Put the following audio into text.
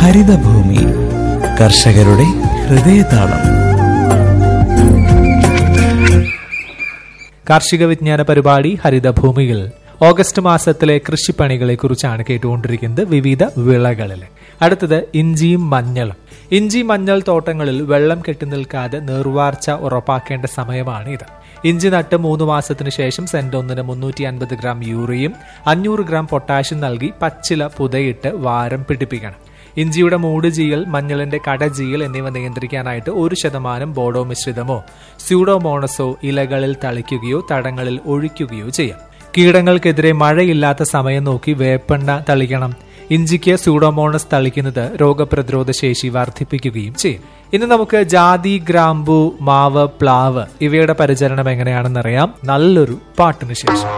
ഹരിതഭൂമി കർഷകരുടെ ഹൃദയതാളം കാർഷിക വിജ്ഞാന പരിപാടി ഹരിതഭൂമിയിൽ ഓഗസ്റ്റ് മാസത്തിലെ കൃഷിപ്പണികളെ കുറിച്ചാണ് കേട്ടുകൊണ്ടിരിക്കുന്നത് വിവിധ വിളകളിൽ അടുത്തത് ഇഞ്ചിയും മഞ്ഞളും ഇഞ്ചി മഞ്ഞൾ തോട്ടങ്ങളിൽ വെള്ളം കെട്ടി നിൽക്കാതെ നീർവാർച്ച ഉറപ്പാക്കേണ്ട സമയമാണ് ഇത് ഇഞ്ചി നട്ട് മൂന്ന് മാസത്തിന് ശേഷം സെന്റ് ഒന്നിന് മുന്നൂറ്റി അൻപത് ഗ്രാം യൂറിയും അഞ്ഞൂറ് ഗ്രാം പൊട്ടാഷ്യം നൽകി പച്ചില പുതയിട്ട് വാരം പിടിപ്പിക്കണം ഇഞ്ചിയുടെ മൂട് ചീയൽ മഞ്ഞളിന്റെ കടചീയൽ എന്നിവ നിയന്ത്രിക്കാനായിട്ട് ഒരു ശതമാനം ബോഡോ മിശ്രിതമോ സ്യൂഡോമോണസോ ഇലകളിൽ തളിക്കുകയോ തടങ്ങളിൽ ഒഴിക്കുകയോ ചെയ്യാം കീടങ്ങൾക്കെതിരെ മഴയില്ലാത്ത സമയം നോക്കി വേപ്പെണ്ണ തളിക്കണം ഇഞ്ചിക്ക് സ്യൂഡോമോണസ് തളിക്കുന്നത് രോഗപ്രതിരോധ ശേഷി വർദ്ധിപ്പിക്കുകയും ചെയ്യും ഇനി നമുക്ക് ജാതി ഗ്രാമ്പു മാവ് പ്ലാവ് ഇവയുടെ പരിചരണം എങ്ങനെയാണെന്നറിയാം നല്ലൊരു പാട്ടിന് ശേഷം